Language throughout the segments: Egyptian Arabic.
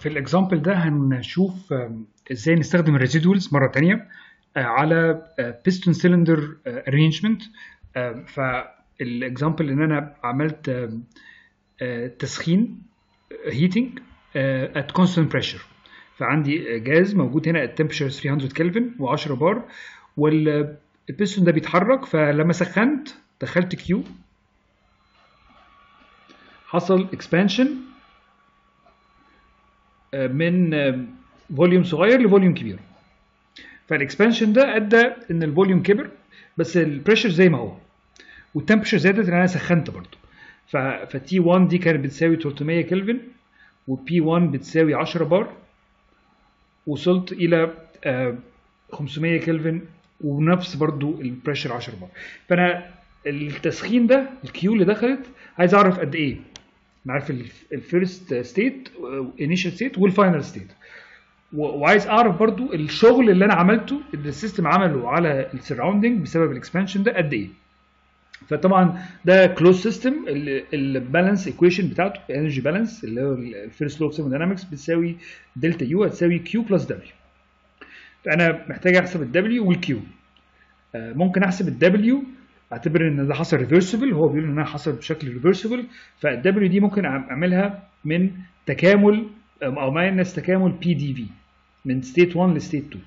في الاكزامبل ده هنشوف آم، ازاي نستخدم الريزيدوالز مره تانية آه، على بيستون سيلندر ارينجمنت فالاكزامبل ان انا عملت آم، آه، تسخين هيتنج ات كونستانت بريشر فعندي جاز موجود هنا التمبريتشر 300 كلفن و10 بار والبيستون ده بيتحرك فلما سخنت دخلت كيو حصل اكسبانشن من فوليوم صغير لفوليوم كبير فالاكسبانشن ده ادى ان الفوليوم كبر بس البريشر زي ما هو والتمبريتشر زادت ان انا سخنت برضه ف فتي 1 دي كانت بتساوي 300 كلفن وبي 1 بتساوي 10 بار وصلت الى آه، 500 كلفن ونفس برضو البريشر 10 بار فانا التسخين ده الكيو اللي دخلت عايز اعرف قد ايه انا عارف الفيرست ستيت انيشال ستيت والفاينل ستيت وعايز اعرف برضو الشغل اللي انا عملته اللي السيستم عمله على السراوندنج بسبب الاكسبانشن ده قد ايه فطبعا ده كلوز سيستم البالانس ايكويشن بتاعته انرجي بالانس اللي هو الفيرست لو اوف ثيرموداينامكس بتساوي دلتا يو هتساوي كيو بلس دبليو فانا محتاج احسب الدبليو والكيو ممكن احسب الدبليو اعتبر ان ده حصل ريفرسبل هو بيقول انها حصل بشكل ريفرسبل فالدبليو دي ممكن اعملها من تكامل او ماينس تكامل بي دي في من ستيت 1 لستيت 2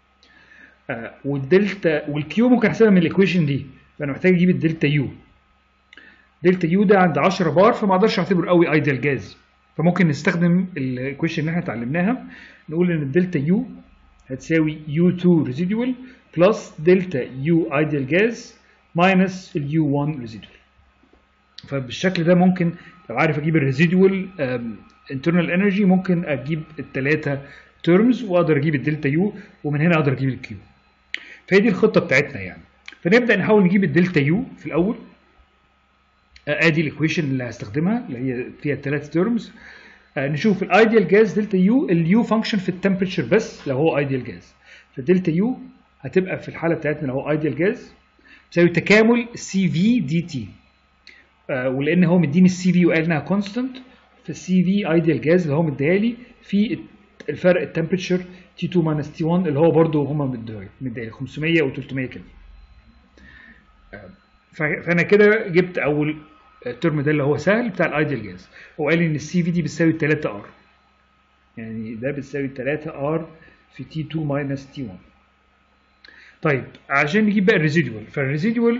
آه، والدلتا والكيو ممكن احسبها من الايكويشن دي فانا محتاج اجيب الدلتا يو دلتا يو ده عند 10 بار فما اقدرش اعتبره قوي ايديال جاز فممكن نستخدم الايكويشن اللي احنا اتعلمناها نقول ان الدلتا يو هتساوي U2 residual بلس دلتا يو ايديال جاز ماينس اليو 1 ريزيدوال فبالشكل ده ممكن لو عارف اجيب الريزيدوال internal energy ممكن اجيب الثلاثه تيرمز واقدر اجيب الدلتا يو ومن هنا اقدر اجيب الكيو فهي دي الخطه بتاعتنا يعني فنبدا نحاول نجيب الدلتا يو في الاول آه، ادي الايكويشن اللي هستخدمها اللي هي فيها الثلاث تيرمز نشوف الايديال جاز دلتا يو اليو فانكشن في التمبريتشر بس لو هو ايديال جاز فالدلتا يو هتبقى في الحاله بتاعتنا لو هو ايديال جاز تساوي تكامل سي في دي تي ولان هو مديني السي في وقال انها كونستنت فالسي في ايديال جاز اللي هو مديها لي في الفرق التمبريتشر تي 2 ماينس تي 1 اللي هو برضه هما مديها لي 500 و 300 كده ف- فانا كده جبت اول الترم ده اللي هو سهل بتاع الايديال جاز هو قال لي ان السي في دي بتساوي 3 ار يعني ده بتساوي 3 ار في تي 2 ماينس تي 1 طيب عشان نجيب بقى الريزيدوال فالريزيدوال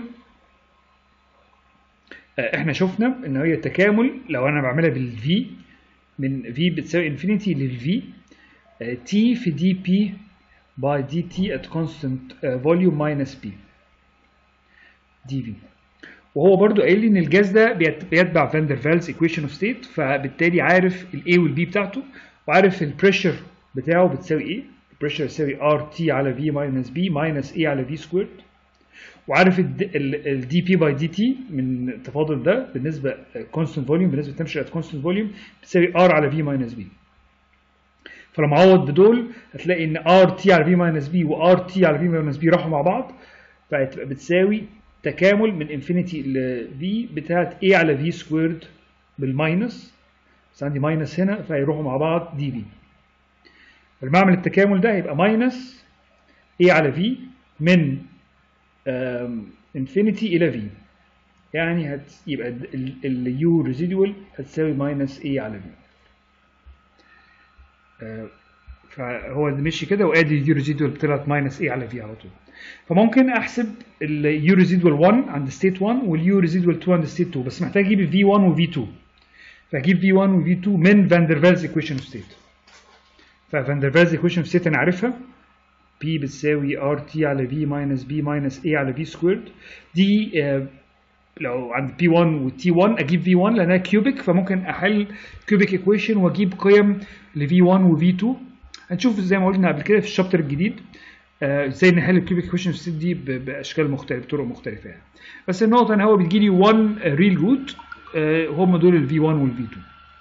آه، احنا شفنا ان هي تكامل لو انا بعملها بالفي من في بتساوي انفينيتي للفي تي في دي بي باي دي تي at constant uh, volume minus p دي في وهو برضو قايل لي ان الجاز ده بيت- بيتبع فاندر فالز ايكويشن اوف ستيت فبالتالي عارف الاي والبي بتاعته وعارف البريشر بتاعه بتساوي ايه البريشر يساوي ار تي على في ماينس بي ماينس اي على في سكويرد وعارف الدي بي باي دي تي من التفاضل ده بالنسبه كونستنت فوليوم بالنسبه للتمشر ات كونستنت فوليوم بتساوي ار على في ماينس بي فلما اعوض بدول هتلاقي ان ار تي على في ماينس بي وار تي على في ماينس بي راحوا مع بعض فهتبقى بتساوي تكامل من انفينيتي ل في بتاعت a على v سكويرد بالماينس بس عندي ماينس هنا فهيروحوا مع بعض دي في فلما اعمل التكامل ده هيبقى ماينس a على v من انفينيتي الى v يعني هت يبقى اليو ريزيدوال هتساوي ماينس a على v آه، فهو مشي كده وادي اليو ريزيدوال طلعت ماينس a على v على طول فممكن احسب اليو ريزيدوال 1 عند ستيت 1 واليو ريزيدوال 2 عند ستيت 2 بس محتاج اجيب في 1 وفي 2 فاجيب في 1 وفي 2 من فاندرفالز ايكويشن اوف ستيت ففاندرفالز ايكويشن اوف ستيت انا عارفها P بتساوي ار تي على في ماينس بي ماينس A على في سكويرد دي آه، لو عند P1 و T1 اجيب V1 لانها كيوبيك فممكن احل كيوبيك ايكويشن واجيب قيم ل V1 و V2 هنشوف زي ما قلنا قبل كده في الشابتر الجديد آه، ازاي نحل الكيوبيك ايكويشن في الست دي ب- باشكال مختلفه بطرق مختلفه يعني بس النقطه ان هو بتجي لي 1 ريل روت هم دول ال V1 وال V2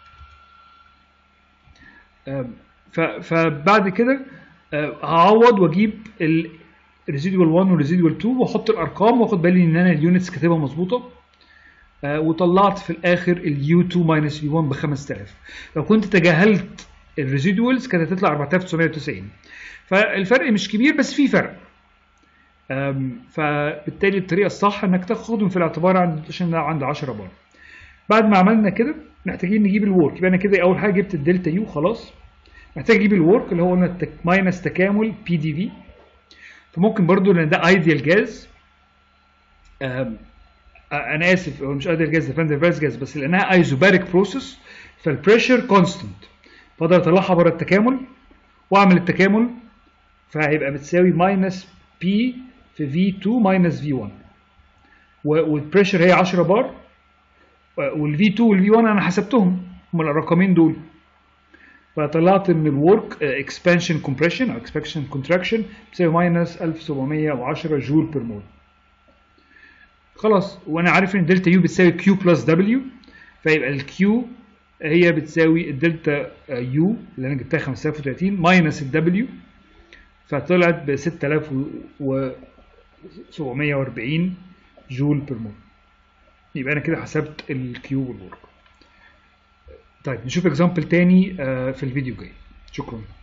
آه، ف- فبعد كده آه، هعوض واجيب الريزيدوال 1 والريزيدوال 2 واحط الارقام واخد بالي ان انا اليونتس كاتبها مظبوطه آه، وطلعت في الاخر اليو 2 ماينس اليو 1 ب 5000 لو كنت تجاهلت الريزيدوالز كانت هتطلع 4990 فالفرق مش كبير بس في فرق أم، فبالتالي الطريقه الصح انك تاخدهم في الاعتبار عند عشان ده عند 10 بار بعد ما عملنا كده محتاجين نجيب الورك يبقى انا كده اول حاجه جبت الدلتا يو خلاص محتاج اجيب الورك اللي هو قلنا التك... ماينس تكامل بي دي في فممكن برضو لان ده ايديال جاز أم، آه، انا اسف هو مش ايديال جاز ده فاندر فالس جاز بس لانها ايزوباريك بروسيس فالبريشر كونستنت فاقدر اطلعها بره التكامل واعمل التكامل فهيبقى بتساوي ماينس بي في في 2 ماينس في 1 والبريشر هي 10 بار والفي 2 والفي 1 انا حسبتهم هم الرقمين دول فطلعت ان الورك اكسبانشن كومبريشن او اكسبانشن كونتراكشن بتساوي ماينس 1710 جول بير مول خلاص وانا عارف ان دلتا يو بتساوي كيو بلس دبليو فيبقى الكيو هي بتساوي الدلتا يو اللي انا جبتها 5030 ماينس الدبليو فطلعت ب 6740 جول بير مول يبقى انا كده حسبت الكيو والورك طيب نشوف اكزامبل تاني آه، في الفيديو الجاي شكرا